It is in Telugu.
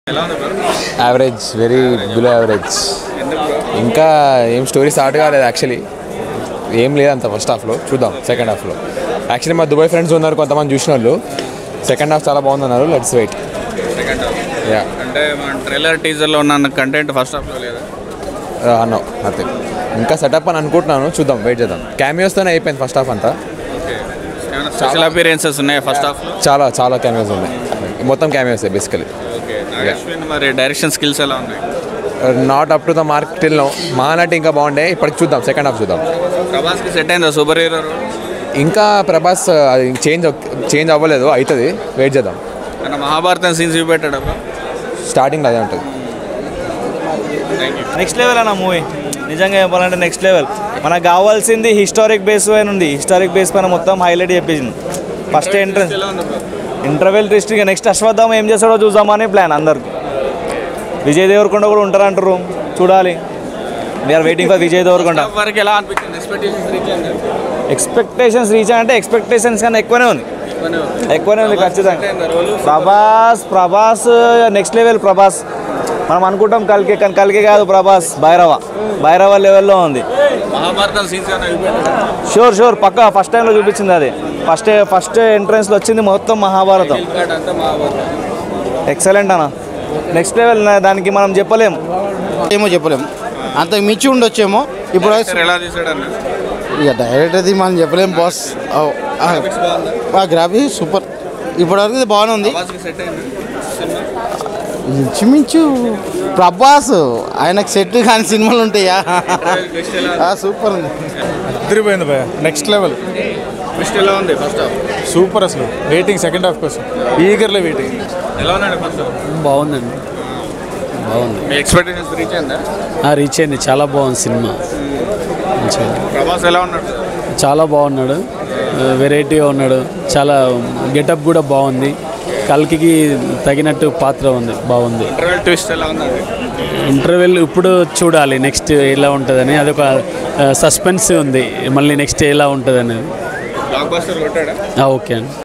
ఎలా ఉంది bro average very below average ఎందుకు బ్రో ఇంకా ఏం స్టోరీ స్టార్ట్ కాలేదు యాక్చువల్లీ ఏం లేదంత ఫస్ట్ హాఫ్లో చూద్దాం సెకండ్ హాఫ్లో యాక్చువల్లీ మా దుబాయ్ ఫ్రెండ్స్ ఉన్నారు కొంతమంది చూసిన వాళ్ళు సెకండ్ హాఫ్ చాలా బాగుందన్నారు let's wait second half yeah అంటే మన ట్రైలర్ టీజర్లో ఉన్న కంటెంట్ ఫస్ట్ హాఫ్లో లేదా అన్నో అంతే ఇంకా సెటప్ అని అనుకుంటున్నాను చూద్దాం వెయిట్ చేద్దాం క్యామియోస్తోనే అయిపోయింది ఫస్ట్ హాఫ్ అంతా ఓకే ఏమైనా స్పెషల్ అపీరియన్సెస్ ఉన్నాయా ఫస్ట్ హాఫ్లో చాలా చాలా క్యామియోస్ ఉన్నాయి మొత్తం క్యామియోస్ బేసికలీ ఓకే నాగశ్విన్ మరి డైరెక్షన్ స్కిల్స్ ఎలా ఉన్నాయి not up to the mark till now మా నటి ఇంకా బాగుండే ఇప్పటికి చూద్దాం సెకండ్ హాఫ్ చూద్దాం ప్రభాస్కి సెట్ అయిందా సూపర్ హీరో ఇంకా ప్రభాస్ అది చేంజ్ చేంజ్ అవ్వలేదు అవుతుంది వెయిట్ చేద్దాం అన్న మహాభారతం సీన్స్ చూపెట్టాడు బ్రో స్టార్టింగ్ అదే ఉంటుంది థ్యాంక్ యూ నెక్స్ట్ లెవెల్ అన్న మూవీ నిజంగా చెప్పాలంటే నెక్స్ట్ లెవెల్ మనకు కావాల్సింది హిస్టారిక్ బేస్ పైన ఉంది హిస్టారిక్ బేస్ పైన మొత్తం హైలైట్ చేపించింది ఫస్ట్ ఎంట్రన్స్ ఎలా ఉంది బ్రో ఇంటర్వెల్ ట్విస్ట్ ఇక నెక్స్ట్ అశ్వత్థామ ఏం చేస్తాడో చూద్దామని ప్లాన్ అందరికి విజయ్ దేవరకొండ కూడా ఉంటారంటారు చూడాలి we're waiting for Vijay Deverakonda వరకు ఎలా అనిపించింది ఎక్స్పెక్టేషన్స్ రీచ్ అయిందా ఎక్స్పెక్టేషన్స్ రీచ్ అంటే ఎక్స్పెక్టేషన్స్ కన్నా ఎక్కువనే ఉంది ఎక్కువనే ఉంది. ఎక్కువనే ఉంది ఖచ్చితంగా సెట్ అయిందా role Prabhas Prabhas next level Prabhas మనం అనుకుంటాం కలికే కానీ కలికే కాదు ప్రభాస్ భైరవ భైరవ లెవెల్లో ఉంది మహాభారతం సీన్స్ ఏమైనా చూపెట్టాడా షూర్ షూర్ పక్క ఫస్ట్ టైంలో చూపించింది అది ఫస్ట్ ఫస్ట్ ఎంట్రన్స్లో వచ్చింది మొత్తం మహాభారతం కార్డ్ అంతా మహాభారతం ఎక్సలెంట్ అన్న నెక్స్ట్ లెవెల్ దానికి మనం చెప్పలేం ఏమో చెప్పలేము అంత మించి ఉండొచ్చేమో ఇప్పుడు Director ఎలా తీసాడు అన్న ఇక డైరెక్ట్ అది మనం చెప్పలేము బాస్ Graphics బాగుందా ఆ గ్రాఫిక్స్ సూపర్ ఇప్పటివరకు ఇది బాగానే ఉంది ప్రభాస్కి సెట్ అయింది సినిమా ఇంచుమించు ప్రభాస్ ఆయనకు సెట్ కాని సినిమాలు ఉంటాయా ట్విస్ట్ ఎలా ఆ, సూపర్ ఉంది తిరిగిపోయింది భయ నెక్స్ట్ లెవెల్ ట్విస్ట్ ఎలా ఉంది ఫస్ట్ హాఫ్ సూపర్ అసలు వెయిటింగ్ సెకండ్ హాఫ్ కోసం ఈగర్లీ వెయిటింగ్ ఎలా ఉన్నాడు ఫస్ట్ హాఫ్ బాగుందండి బాగుంది మీ ఎక్స్పెక్టేషన్స్ రీచ్ అయిందా ఆ, రీచ్ అయింది చాలా బాగుంది సినిమా మంచిగా ప్రభాస్ ఎలా ఉన్నాడు చాలా బాగున్నాడు వెరైటీగా ఉన్నాడు చాలా గెటప్ కూడా బాగుంది కల్కికి తగినట్టు పాత్ర ఉంది బాగుంది ఇంటర్వెల్ ట్విస్ట్ ఎలా ఉంది ఇంటర్వెల్ ఇప్పుడు చూడాలి నెక్స్ట్ ఎలా ఉంటుందని అదొక సస్పెన్స్ ఉంది మళ్ళీ నెక్స్ట్ ఎలా ఉంటుంది అనేది బ్లాక్ బస్టర్ కొట్టాడా ఓకే అండి